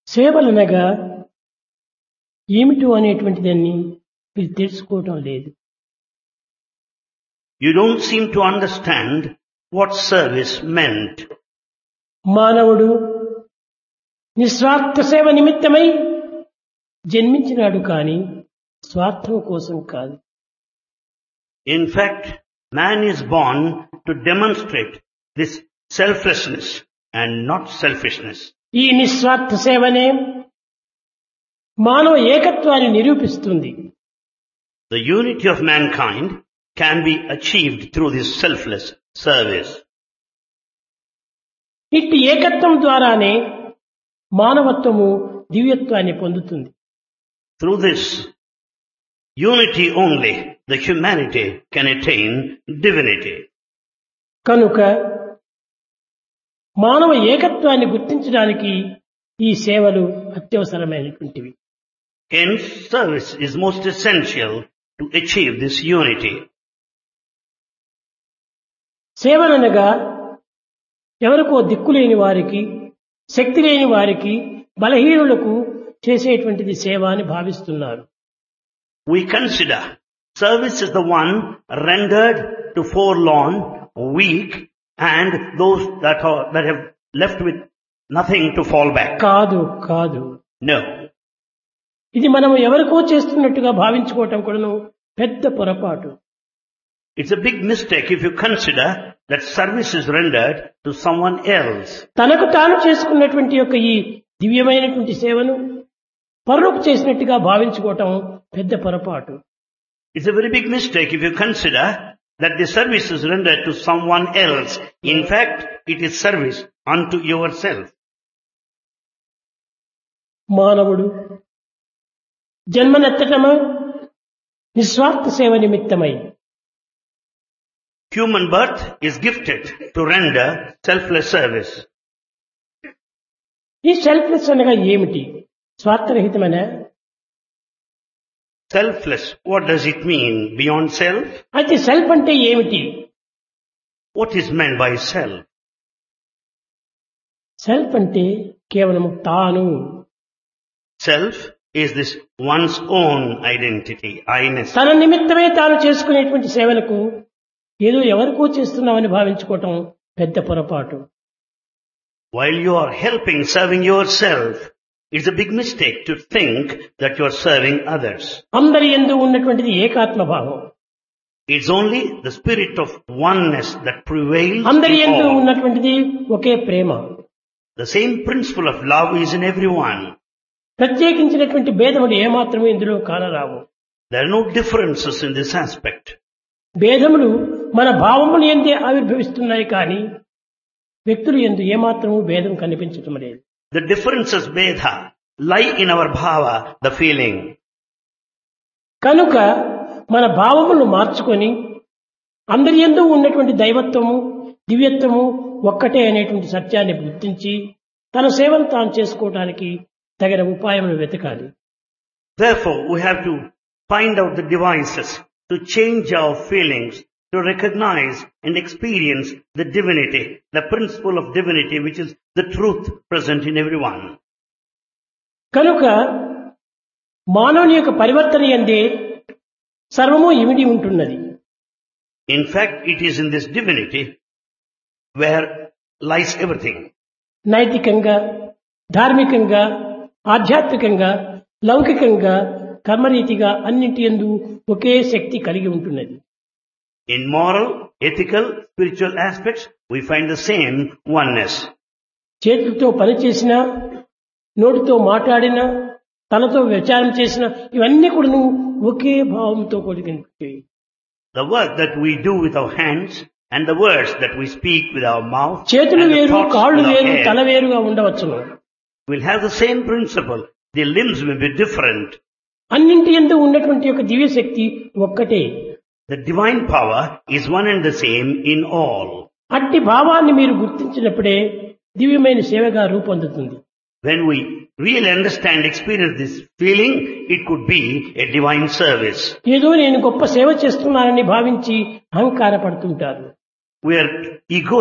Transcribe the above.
సేవలనగా ఏమిటో అనేటువంటి దాన్ని మీరు తెలుసుకోవటం లేదు You don't seem to understand what service meant. మానవుడు నిస్వార్థ సేవ నిమిత్తమై జన్మించినాడు కానీ స్వార్థం కోసం కాదు In fact, man is born to demonstrate this selflessness and not selfishness. ఈ నిస్వార్థ సేవనే మానవ ఏకత్వాన్ని నిరూపిస్తుంది The unity of mankind can be achieved through this selfless service. ఇట్టి ఏకత్వం ద్వారానే మానవత్వము దివ్యత్వాన్ని పొందుతుంది Through this unity only, the humanity can attain divinity. కనుక మానవ ఏకత్వాన్ని గుర్తించడానికి ఈ సేవలు అత్యవసరమైనటువంటివి Hence, service is most essential to achieve this unity. సేవలనగా ఎవరికో దిక్కులేని వారికి శక్తి లేని వారికి బలహీనులకు చేసేటువంటిది సేవ అని భావిస్తున్నారు We consider service is the one rendered to forlorn, weak, and those that are, that have left with nothing to fall back. కాదు కాదు No. ఇది మనం ఎవరికో చేస్తున్నట్టుగా భావించుకోవటం కూడాను పెద్ద పొరపాటు It's a big mistake if you consider that service is rendered to someone else. తనకు తాను చేసుకున్నటువంటి యొక్క ఈ దివ్యమైనటువంటి సేవను పరులకు చేసినట్టుగా భావించుకోవటం పెద్ద పొరపాటు It's a very big mistake if you consider that the service is rendered to someone else. In fact, it is service unto yourself. మానవుడు జన్మనెత్తటము నిస్వార్థ సేవ నిమిత్తమై Human birth is gifted to render selfless service. ఈ selfless అనగా ఏమిటి స్వార్థరహితమైన Selfless, what does it mean beyond self? అయితే self అంటే ఏమిటి What is meant by self? Self అంటే కేవలం తాను Self is this one's own identity, I-ness. తన నిమిత్తమే తాను చేసుకునేటువంటి సేవలకు ఏదో ఎవరికో చేస్తున్నామని భావించుకోవటం పెద్ద పొరపాటు While you are helping, serving yourself, it's a big mistake to think that you are serving others. అందరి ఎందు ఉన్నటువంటిది ఏకాత్మ భావం It's only the spirit of oneness that prevails అందరి in ఎందు all. ఉన్నటువంటిది ఒకే ప్రేమ The same principle of love is in everyone. ప్రత్యేకించినటువంటి భేదములు ఏమాత్రము ఇందులో కానరావు There are no differences in this aspect. భేదములు మన భావములు ఎందే ఆవిర్భవిస్తున్నాయి కానీ వ్యక్తులు ఎందు ఏమాత్రము భేదం కనిపించటం లేదు The differences, Vedha, lie in our bhava, the feeling. కనుక మన భావములను మార్చుకొని అందరి ఎందు ఉన్నటువంటి దైవత్వము దివ్యత్వము ఒక్కటే అనేటువంటి సత్యాన్ని గుర్తించి తన సేవను తాను చేసుకోవటానికి తగిన ఉపాయములు వెతకాలి Therefore, we have to find out the devices to change our feelings, to recognize and experience the divinity, the principle of divinity, which is the truth present in everyone. కనుక మానవుని యొక్క పరివర్తన ఎందే సర్వము ఇమిడి ఉంటున్నది In fact, it is in this divinity where lies everything. నైతికంగా ధార్మికంగా ఆధ్యాత్మికంగా లౌకికంగా కర్మరీతిగా అన్నింటి ఎందు ఒకే శక్తి కలిగి ఉంటున్నది In moral, ethical, spiritual aspects, we find the same oneness. చేతులతో పనిచేసిన నోటితో మాట్లాడిన తనతో విచారం చేసిన ఇవన్నీ కూడా ఒకే భావంతో కూడినవి The work that we do with our hands and the words that we speak with our mouth చేతులు and the వేరు thoughts కాళ్ళు with our వేరు తల head వేరుగా ఉండవచ్చును will have the same principle. The limbs may be different. అన్నింటి ఎందు ఉన్నటువంటి యొక్క దివ్య శక్తి ఒక్కటే The divine power is one and the same in all. అట్టి భావాన్ని మీరు గుర్తించినప్పుడే దివ్యమైన సేవగా రూపొందుతుంది When we really understand, experience this feeling, it could be a divine service. ఏదో నేను గొప్ప సేవ చేస్తున్నానని భావించి అహంకార పడుతుంటారు We are ego